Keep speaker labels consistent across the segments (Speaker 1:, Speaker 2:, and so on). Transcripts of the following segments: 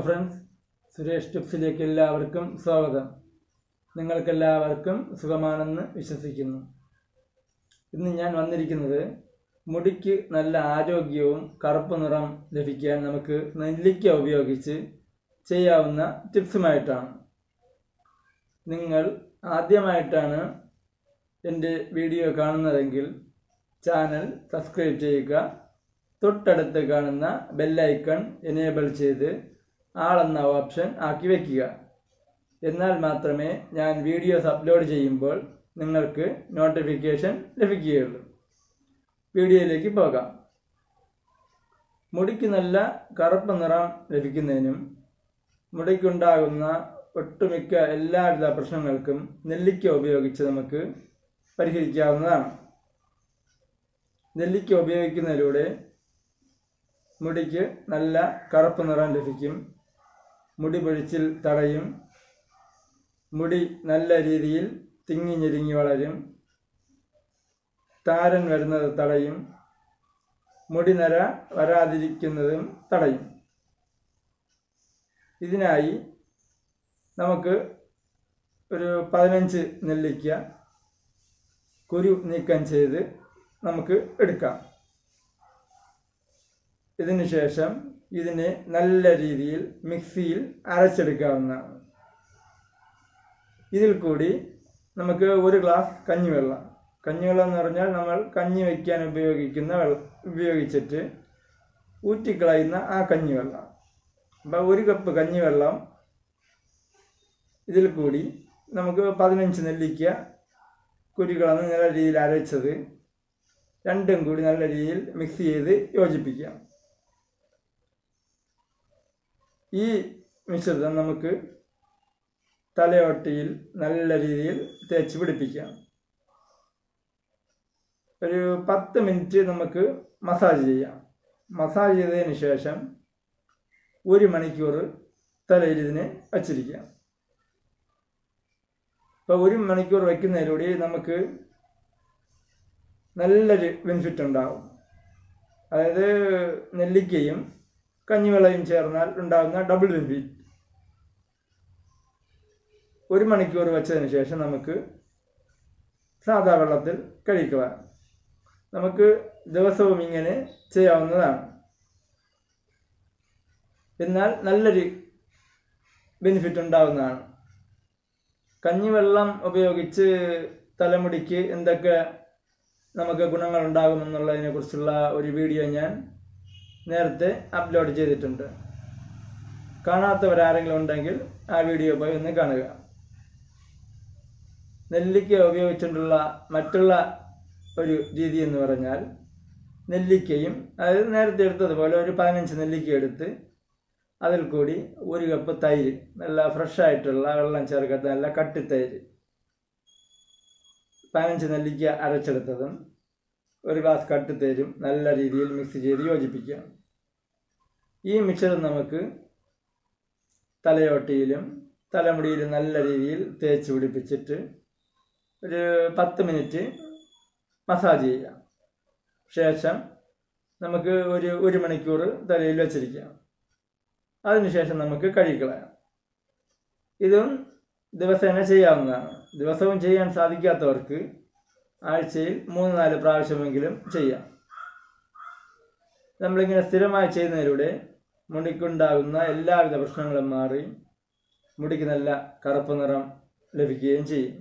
Speaker 1: friends Suresh ടിപ്സിലേക്ക് എല്ലാവർക്കും സ്വാഗതം നിങ്ങൾക്കെല്ലാവർക്കും സുഖമാണെന്ന് വിശ്വസിക്കുന്നു ഇന്ന് ഞാൻ വന്നിരിക്കുന്നത് മുടിക്ക് നല്ല ആരോഗ്യവും കറുപ്പ് നിറം ലഭിക്കാൻ നമുക്ക് നെല്ലിക്ക ഉപയോഗിച്ച് ചെയ്യാവുന്ന ടിപ്സുമായിട്ടാണ് നിങ്ങൾ ആദ്യമായിട്ടാണ് എൻ്റെ വീഡിയോ കാണുന്നതെങ്കിൽ ചാനൽ സബ്സ്ക്രൈബ് ചെയ്യുക തൊട്ടടുത്ത് കാണുന്ന ബെല്ലൈക്കൺ എനേബിൾ ചെയ്ത് ആളെന്ന ഓപ്ഷൻ ആക്കി വയ്ക്കുക എന്നാൽ മാത്രമേ ഞാൻ വീഡിയോസ് അപ്ലോഡ് ചെയ്യുമ്പോൾ നിങ്ങൾക്ക് നോട്ടിഫിക്കേഷൻ ലഭിക്കുകയുള്ളൂ വീഡിയോയിലേക്ക് പോകാം മുടിക്ക് നല്ല കറുപ്പ് നിറം ലഭിക്കുന്നതിനും മുടിക്കുണ്ടാകുന്ന ഒട്ടുമിക്ക എല്ലാവിധ പ്രശ്നങ്ങൾക്കും നെല്ലിക്ക ഉപയോഗിച്ച് നമുക്ക് പരിഹരിക്കാവുന്നതാണ് നെല്ലിക്ക ഉപയോഗിക്കുന്നതിലൂടെ മുടിക്ക് നല്ല കറുപ്പ് നിറം ലഭിക്കും മുടി പൊഴിച്ചിൽ തടയും മുടി നല്ല രീതിയിൽ തിങ്ങി ഞെരുങ്ങി വളരും താരൻ വരുന്നത് തടയും മുടി നര വരാതിരിക്കുന്നതും തടയും ഇതിനായി നമുക്ക് ഒരു പതിനഞ്ച് നെല്ലിക്ക കുരു നീക്കം ചെയ്ത് നമുക്ക് എടുക്കാം ഇതിന് ശേഷം ഇതിനെ നല്ല രീതിയിൽ മിക്സിയിൽ അരച്ചെടുക്കാവുന്നതാണ് ഇതിൽ കൂടി നമുക്ക് ഒരു ഗ്ലാസ് കഞ്ഞിവെള്ളം കഞ്ഞിവെള്ളം എന്ന് പറഞ്ഞാൽ നമ്മൾ കഞ്ഞി വയ്ക്കാൻ ഉപയോഗിക്കുന്ന വെള്ളം ഉപയോഗിച്ചിട്ട് ഊറ്റിക്കളയുന്ന ആ കഞ്ഞിവെള്ളം അപ്പം ഒരു കപ്പ് കഞ്ഞിവെള്ളം ഇതിൽ കൂടി നമുക്ക് പതിനഞ്ച് നെല്ലിക്ക കുരുകളന്ന് നല്ല രീതിയിൽ അരച്ചത് രണ്ടും കൂടി നല്ല രീതിയിൽ മിക്സ് ചെയ്ത് യോജിപ്പിക്കാം ഈ മിശ്രിതം നമുക്ക് തലയോട്ടിയിൽ നല്ല രീതിയിൽ തേച്ച് പിടിപ്പിക്കാം ഒരു പത്ത് മിനിറ്റ് നമുക്ക് മസാജ് ചെയ്യാം മസാജ് ചെയ്തതിന് ശേഷം ഒരു മണിക്കൂർ തലയിൽ ഇതിനെ വച്ചിരിക്കാം ഇപ്പോൾ ഒരു മണിക്കൂർ വയ്ക്കുന്നതിലൂടെ നമുക്ക് നല്ലൊരു ബെനിഫിറ്റ് ഉണ്ടാകും അതായത് നെല്ലിക്കയും കഞ്ഞിവെള്ളയും ചേർന്നാൽ ഉണ്ടാകുന്ന ഡബിൾ ബെനിഫിറ്റ് ഒരു മണിക്കൂർ വെച്ചതിന് ശേഷം നമുക്ക് സാധാ വെള്ളത്തിൽ കഴിക്കുക നമുക്ക് ദിവസവും ഇങ്ങനെ ചെയ്യാവുന്നതാണ് എന്നാൽ നല്ലൊരു ബെനിഫിറ്റ് ഉണ്ടാകുന്നതാണ് കഞ്ഞിവെള്ളം ഉപയോഗിച്ച് തലമുടിക്ക് എന്തൊക്കെ നമുക്ക് ഗുണങ്ങൾ ഉണ്ടാകുമെന്നുള്ളതിനെ കുറിച്ചുള്ള ഒരു വീഡിയോ ഞാൻ നേരത്തെ അപ്ലോഡ് ചെയ്തിട്ടുണ്ട് കാണാത്തവരാരെങ്കിലും ഉണ്ടെങ്കിൽ ആ വീഡിയോ പോയി ഒന്ന് കാണുക നെല്ലിക്ക ഉപയോഗിച്ചുകൊണ്ടുള്ള മറ്റുള്ള ഒരു രീതി എന്ന് പറഞ്ഞാൽ നെല്ലിക്കയും അതായത് നേരത്തെ എടുത്തതുപോലെ ഒരു പതിനഞ്ച് നെല്ലിക്ക എടുത്ത് അതിൽ കൂടി ഒരു കപ്പ് തൈര് നല്ല ഫ്രഷ് ആയിട്ടുള്ള വെള്ളം ചേർക്കാത്ത നല്ല കട്ടിത്തൈര് പതിനഞ്ച് നെല്ലിക്ക അരച്ചെടുത്തതും ഒരു ഗ്ലാസ് കട്ടിത്തൈരും നല്ല രീതിയിൽ മിക്സ് ചെയ്ത് യോജിപ്പിക്കാം ഈ മിക്സർ നമുക്ക് തലയോട്ടിയിലും തലമുടിയിലും നല്ല രീതിയിൽ തേച്ച് പിടിപ്പിച്ചിട്ട് ഒരു പത്ത് മിനിറ്റ് മസാജ് ചെയ്യാം ശേഷം നമുക്ക് ഒരു ഒരു മണിക്കൂർ തലയിൽ വെച്ചിരിക്കാം അതിനുശേഷം നമുക്ക് കഴുകിക്കളയാം ഇതും ദിവസേന ചെയ്യാവുന്നതാണ് ദിവസവും ചെയ്യാൻ സാധിക്കാത്തവർക്ക് ആഴ്ചയിൽ മൂന്ന് നാല് പ്രാവശ്യമെങ്കിലും ചെയ്യാം നമ്മളിങ്ങനെ സ്ഥിരമായി ചെയ്യുന്നതിലൂടെ മുടിക്കുണ്ടാകുന്ന എല്ലാവിധ പ്രശ്നങ്ങളും മാറി മുടിക്ക് നല്ല കറുപ്പ് നിറം ലഭിക്കുകയും ചെയ്യും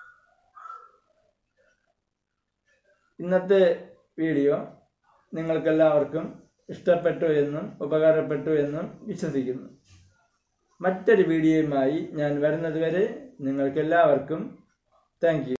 Speaker 1: ഇന്നത്തെ വീഡിയോ നിങ്ങൾക്കെല്ലാവർക്കും ഇഷ്ടപ്പെട്ടു എന്നും ഉപകാരപ്പെട്ടു എന്നും വിശ്വസിക്കുന്നു മറ്റൊരു വീഡിയോയുമായി ഞാൻ വരുന്നത് വരെ നിങ്ങൾക്കെല്ലാവർക്കും താങ്ക്